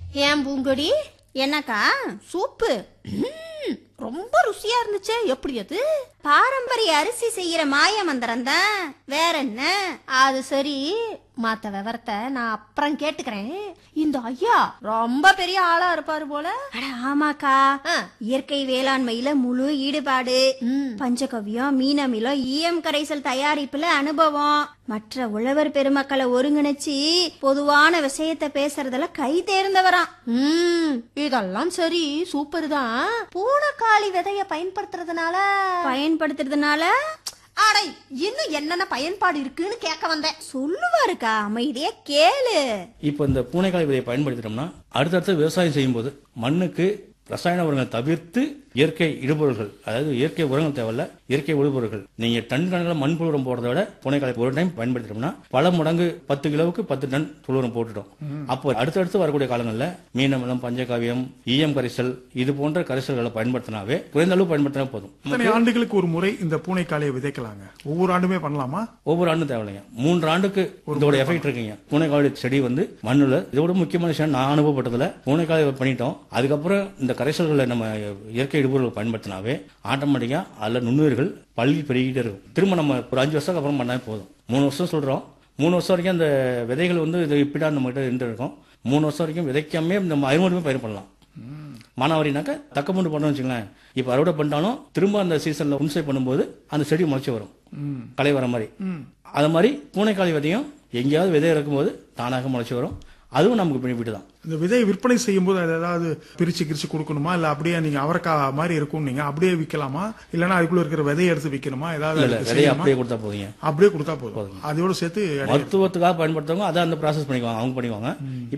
ஏன் பூங்கொடி என்னக்கா சூப்பு ம், ரொம்ப ருசியா இருந்துச்சே எப்படி அது பாரம்பரிய அரிசி செய்யற மாய மந்திரம் தான் வேற என்ன அது சரி மத்த விவரத்தை நான் அப்புறம் கேட்டுக்கிறேன் இந்த ஐயா ரொம்ப பெரிய ஆளா இருப்பாரு போல அட ஆமாக்கா ஆ. இயற்கை வேளாண்மையில முழு ஈடுபாடு ம். பஞ்சகவ்யம் மீனமிலம் ஈயம் கரைசல் தயாரிப்புல அனுபவம் மற்ற உழவர் பெருமக்களை ஒருங்கிணைச்சு பொதுவான விஷயத்த பேசுறதுல கை தேர்ந்தவராம் ம் இதெல்லாம் சரி சூப்பர் தான் பூனைக்காளி விதைய பயன்படுத்துறதுனால பயன்படுத்துறதுனால அடை இன்னும் என்னென்ன பயன்பாடு இருக்குன்னு கேட்க வந்தேன் சொல்லுவாருக்கா அமைதியா கேளு இப்போ இந்த பூனைக்காய் விதையை பயன்படுத்திட்டோம்னா அடுத்தடுத்து விவசாயம் செய்யும்போது மண்ணுக்கு ரசாயன உரங்களை தவிர்த்து இயற்கை இடுபொருள்கள் அதாவது இயற்கை உரங்கள் தேவையில்ல இயற்கை இடுபொருள்கள் நீங்க டன் கணக்கில் மண் புழு உரம் போடுறத விட பூனைக்காய் ஒரு டைம் பயன்படுத்திட்டோம்னா பல மடங்கு பத்து கிலோவுக்கு பத்து டன் புழு உரம் போட்டுட்டோம் அப்போ அடுத்தடுத்து வரக்கூடிய காலங்களில் மீனமலம் பஞ்சகாவியம் ஈயம் கரைசல் இது போன்ற கரைசல்களை பயன்படுத்தினாவே குறைந்த அளவு பயன்படுத்தினா போதும் இத்தனை ஆண்டுகளுக்கு ஒரு முறை இந்த பூனைக்காளையை விதைக்கலாங்க ஒவ்வொரு ஆண்டுமே பண்ணலாமா ஒவ்வொரு ஆண்டும் தேவையில்லைங்க மூன்று ஆண்டுக்கு இதோட எஃபெக்ட் இருக்குங்க பூனைக்காய் செடி வந்து மண்ணுல இதோட முக்கியமான விஷயம் நான் அனுபவப்பட்டதுல பூனைக்காய் பண்ணிட்டோம் அதுக்கப்புறம் இந்த கரைசல்களை நம்ம இயற்கை இடுபொருள் பயன்படுத்தினாவே ஆட்டோமேட்டிக்கா அதுல நுண்ணுயிர்கள் பள்ளி பெருகிட்டே இருக்கும் திரும்ப நம்ம ஒரு அஞ்சு வருஷத்துக்கு அப்புறம் பண்ணா போதும் மூணு வருஷம் சொல்றோம் மூணு வருஷம் வரைக்கும் அந்த விதைகள் வந்து இது இப்படிதான் நம்ம கிட்ட இருந்து இருக்கும் மூணு வருஷம் வரைக்கும் விதைக்காமே நம்ம ஐநூறுமே பயிர் பண்ணலாம் மானாவாரினாக்க தக்க மூண்டு பண்ணோம்னு வச்சுங்களேன் இப்போ அறுவடை பண்ணிட்டாலும் திரும்ப அந்த சீசன்ல உன்சை பண்ணும்போது அந்த செடி முளைச்சி வரும் களை வர மாதிரி அது மாதிரி பூனைக்காளி விதையும் எங்கேயாவது விதை இருக்கும்போது தானாக முளைச்சி வரும் அதுவும் நமக்கு பெனிஃபிட் தான் இந்த விதையை விற்பனை செய்யும் போது அது ஏதாவது பிரிச்சு கிரிச்சு கொடுக்கணுமா இல்ல அப்படியே நீங்க அவரைக்காய் மாதிரி இருக்கும் நீங்க அப்படியே விற்கலாமா இல்லனா அதுக்குள்ள இருக்கிற விதையை எடுத்து விற்கணுமா ஏதாவது இல்ல இல்ல அதுக்கு விதையை செய்யணுமா? அப்படியே கொடுத்தா போதுங்க அப்படியே கொடுத்தா போதும் அதோட சேர்த்து மருத்துவத்துக்காக பயன்படுத்துறவங்க அதை அந்த ப்ராசஸ் பண்ணிக்குவாங்க அவங்க பண்ணிக்குவாங்க